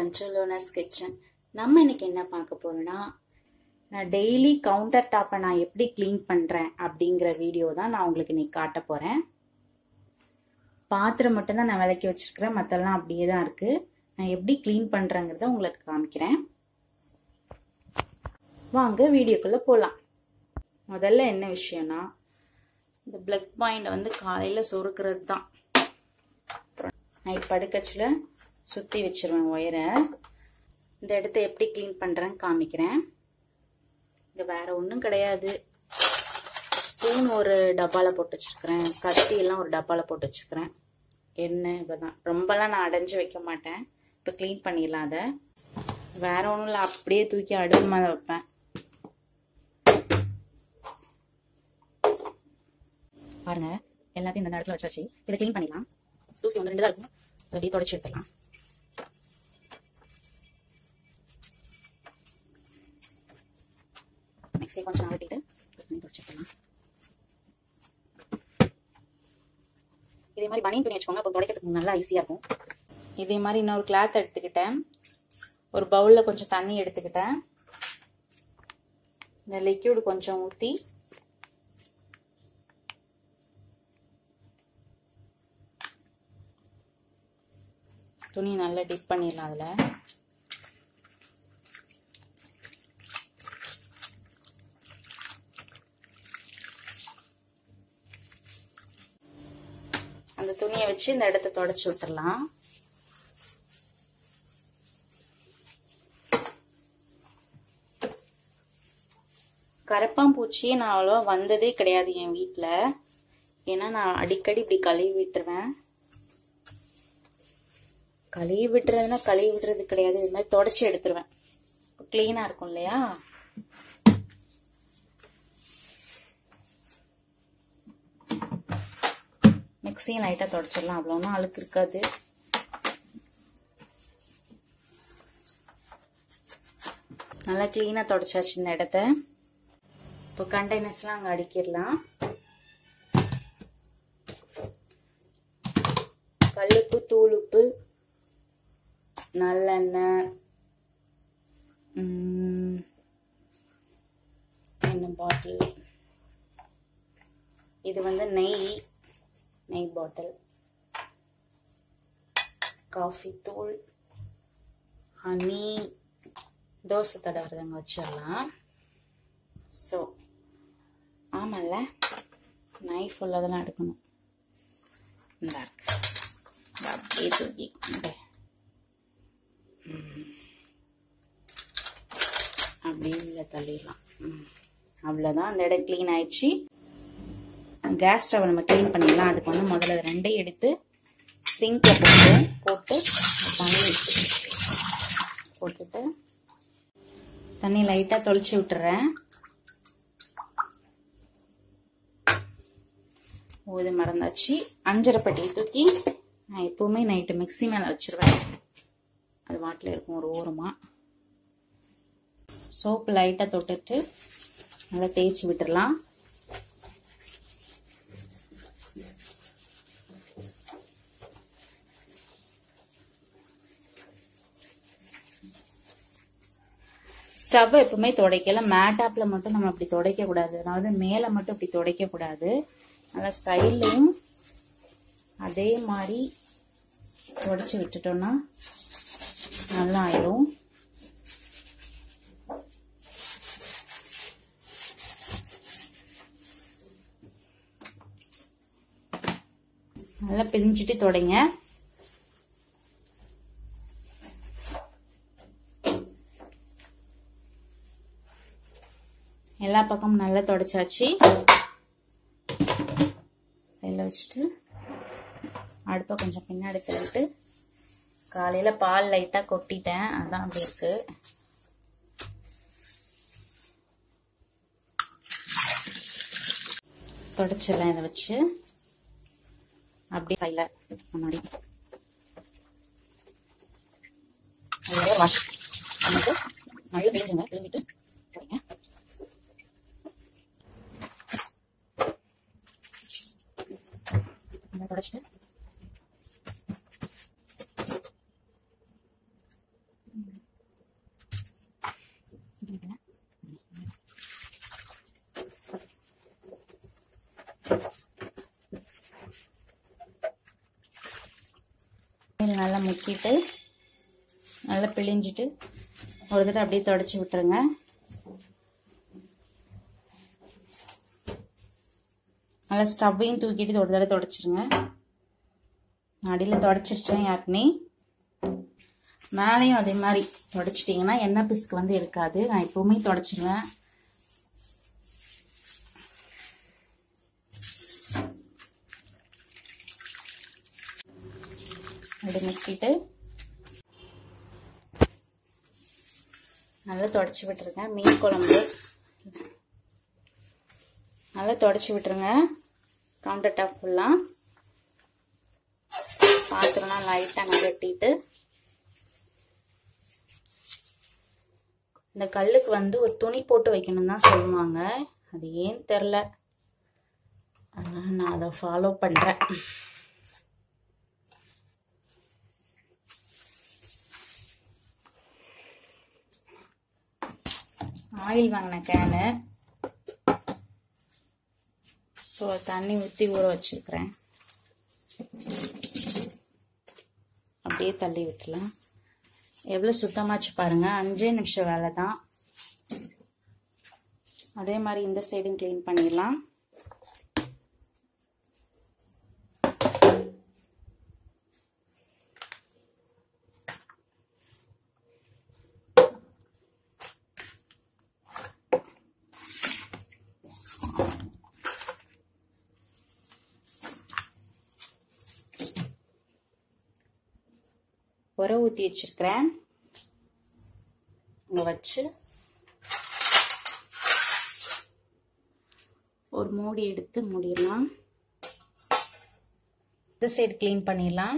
welcome to lowness kitchen நம்ம இன்னைக்கு என்ன பார்க்க போறோம்னா நான் டெய்லி கவுண்டர் டாப்பை நான் எப்படி க்ளீன் பண்ணுறேன் அப்படிங்கிற வீடியோ தான் நான் உங்களுக்கு இன்னைக்கு காட்ட போகிறேன் பாத்திரம் மட்டும்தான் நான் விளக்கி வச்சிருக்கிறேன் மற்றெல்லாம் அப்படியே தான் இருக்குது நான் எப்படி க்ளீன் பண்ணுறேங்கிறத உங்களுக்கு காமிக்கிறேன் வாங்க வீடியோக்குள்ளே போகலாம் முதல்ல என்ன விஷயம்னா இந்த பிளக் பாயிண்டை வந்து காலையில் சொருக்கிறது தான் நைட் படுக்கச்சில் சுற்றி வச்சிருவேன் ஒயரை இந்த இடத்த எப்படி க்ளீன் பண்ணுறேன்னு காமிக்கிறேன் இது வேற ஒன்றும் கிடையாது ஸ்பூன் ஒரு டப்பாவில் போட்டு வச்சுருக்கிறேன் கத்தி எல்லாம் ஒரு டப்பாவில் போட்டு வச்சுக்கிறேன் எண்ணெய் இப்போ தான் ரொம்பலாம் நான் அடைஞ்சு வைக்க மாட்டேன் இப்போ க்ளீன் பண்ணிடலாம் அதை வேற ஒன்றும் இல்லை அப்படியே தூக்கி அடுப்பு மேலே வைப்பேன் பாருங்க எல்லாத்தையும் இந்த இடத்துல வச்சாச்சு இதை க்ளீன் பண்ணிடலாம் தூசி ஒன்று ரெண்டு தான் இருக்கும் அப்படியே தொடச்சி எடுத்துடலாம் மிக்ஸியை கொஞ்சம் அகட்டிட்டு பண்ணி தொடச்சிக்கலாம் இதே மாதிரி பனியன் துணி வச்சுக்கோங்க அப்போ துடைக்கிறதுக்கு நல்லா ஈஸியாக இருக்கும் இதே மாதிரி இன்னொரு கிளாத் எடுத்துக்கிட்டேன் ஒரு பவுலில் கொஞ்சம் தண்ணி எடுத்துக்கிட்டேன் இந்த லிக்யூடு கொஞ்சம் ஊற்றி துணி நல்லா டிப் பண்ணிடலாம் அதில் அந்த துணியை வச்சு இந்த இடத்த தொடச்சி விட்டுறலாம் கரப்பாம்பூச்சியே நான் அவ்வளோவா வந்ததே கிடையாது என் வீட்டில் ஏன்னா நான் அடிக்கடி இப்படி கழுவி விட்டுருவேன் கழுவி விட்டுறதுன்னா கழுவி விடுறது கிடையாது இது மாதிரி தொடச்சி எடுத்துருவேன் க்ளீனாக இருக்கும் இல்லையா மிக்ஸியும் லைட்டாக தொடச்சிடலாம் அவ்வளோனா அழுக்கு இருக்காது நல்லா க்ளீனாக தொடச்சாச்சு இந்த இடத்த இப்போ கண்டெய்னர்ஸ்லாம் அங்கே அடிக்கிடலாம் கல்லுப்பு தூளுப்பு நல்லெண்ணெய் என்ன பாட்டில் இது வந்து நெய் நெய் பாட்டில் காஃபி தூள் ஹனி தோசை தடவுறதுங்க வச்சிடலாம் ஸோ ஆமாம்ல நைஃப் உள்ளதெல்லாம் எடுக்கணும் இந்த இருக்கு அப்படியே தூக்கி அப்படியே இல்லை தள்ளிடலாம் அவ்வளோதான் அந்த இடம் க்ளீன் ஆயிடுச்சு கேஸ் ஸ்டவ் நம்ம க்ளீன் பண்ணிடலாம் அதுக்கு வந்து முதல்ல ரெண்டையும் எடுத்து சிங்கில் போட்டு போட்டு தண்ணி போட்டுட்டு தண்ணி லைட்டாக தொளிச்சு விட்டுறேன் இது மறந்தாச்சு அஞ்சரை பட்டியை தூக்கி நான் எப்போவுமே நைட்டு மிக்சி மேலே வச்சுருவேன் அது வாட்டில் இருக்கும் ஒரு ஓரமாக சோப்பு லைட்டாக தொட்டுட்டு நல்லா தேய்ச்சி விட்டுடலாம் ஸ்டவ் எப்பவுமே துடைக்கல மேட்டாப்பில் மட்டும் நம்ம அப்படி துடைக்க கூடாது அதாவது மேலே மட்டும் இப்படி துடைக்க கூடாது நல்லா சைட்லையும் அதே மாதிரி துடைச்சி விட்டுட்டோம்னா நல்லா ஆயிடும் நல்லா பிழிஞ்சிட்டு தொடங்க எல்லா பக்கமும் நல்லா தொடச்சாச்சு சைடில் வச்சுட்டு அடுப்பை கொஞ்சம் பின்னாடி தள்ளிட்டு காலையில் பால் லைட்டாக கொட்டிட்டேன் அதான் அப்படி இருக்கு தொடச்சிடலாம் இதை வச்சு அப்படியே சைடில் முன்னாடி வாஷ் பண்ணிட்டு நல்லா பிழிஞ்சுங்க பிழிஞ்சிட்டு போறீங்க தொடச்சிட்டு நல்லா முக்கிட்டு நல்லா பிழிஞ்சிட்டு ஒரு தடவை அப்படியே தொடச்சி விட்டுருங்க நல்லா ஸ்டவ்வையும் தூக்கிட்டு ஒரு தடவை தொடச்சிருங்க அடியில் தொடச்சிருச்சேன் யாருக்குனே மேலேயும் அதே மாதிரி தொடச்சிட்டிங்கன்னா எண்ணெய் பிஸ்கு வந்து இருக்காது நான் எப்பவுமே தொடச்சிருவேன் அப்படி முக்கிட்டு நல்லா தொடச்சி விட்டுருங்க மீன் குழம்பு நல்லா தொடச்சி விட்டுருங்க கவுண்டர் டாப் ஃபுல்லாக பாத்திரம்லாம் லைட்டாக நகட்டிட்டு இந்த கல்லுக்கு வந்து ஒரு துணி போட்டு வைக்கணும் தான் சொல்லுவாங்க அது ஏன் தெரில அதனால் நான் அதை ஃபாலோ பண்ணுறேன் ஆயில் வாங்கின கேனு ஸோ தண்ணி ஊற்றி ஊற வச்சுருக்கிறேன் அப்படியே தள்ளி விட்டுலாம் எவ்வளோ சுத்தமாச்சு பாருங்கள் அஞ்சே நிமிஷம் வேலை தான் அதே மாதிரி இந்த சைடும் க்ளீன் பண்ணிடலாம் உர ஊற்றி வச்சிருக்கிறேன் இங்கே வச்சு ஒரு மூடி எடுத்து மூடிடலாம் இந்த சைடு க்ளீன் பண்ணிடலாம்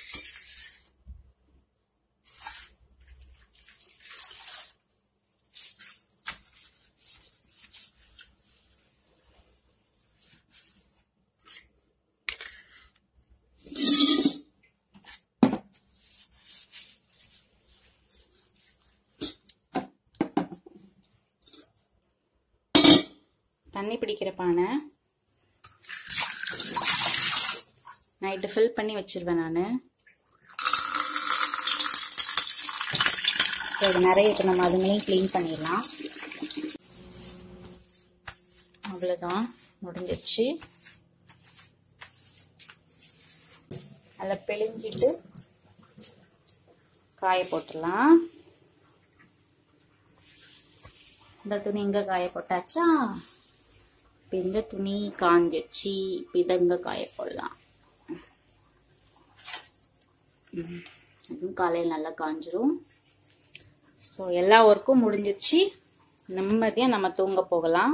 தண்ணி பிடிக்கிற பானை நைட்டு ஃபில் பண்ணி வச்சிருவேன் நான் இது நிறைய இப்போ நம்ம அதுங்களையும் க்ளீன் பண்ணிடலாம் அவ்வளோதான் முடிஞ்சிடுச்சு நல்லா பிழிஞ்சிட்டு காய போட்டுடலாம் இந்த துணி இங்கே காய போட்டாச்சா இப்போ இந்த துணி காஞ்சிச்சு இப்போ இதை இங்கே காய போடலாம் அதுவும் காலையில் நல்லா காஞ்சிரும் ஸோ எல்லா ஒர்க்கும் முடிஞ்சிச்சு நிம்மதியாக நம்ம தூங்க போகலாம்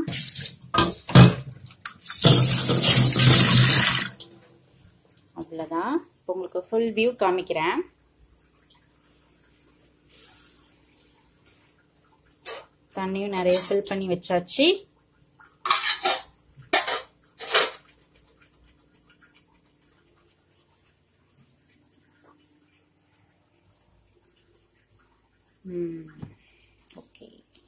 அவ்வளோதான் இப்போ உங்களுக்கு ஃபுல் வியூ காமிக்கிறேன் தண்ணியும் நிறைய ஃபில் பண்ணி வச்சாச்சு ஓகே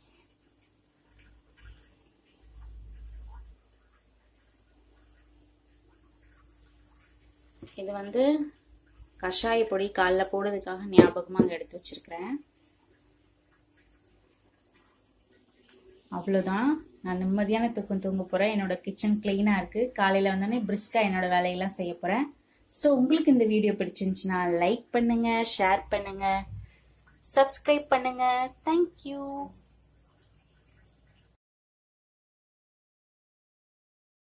இது வந்து கஷாய பொடி காலைல போடுறதுக்காக ஞாபகமாக அங்கே எடுத்து வச்சிருக்கிறேன் அவ்வளோதான் நான் நிம்மதியான தூக்கம் தூங்க போகிறேன் என்னோட கிச்சன் க்ளீனாக இருக்குது காலையில் வந்தோடனே பிரிஸ்காக என்னோட வேலையெல்லாம் செய்ய போகிறேன் ஸோ உங்களுக்கு இந்த வீடியோ பிடிச்சிருந்துச்சுன்னா லைக் பண்ணுங்கள் ஷேர் பண்ணுங்கள் சப்ஸ்கிரைப் பண்ணுங்கள் தேங்க்யூ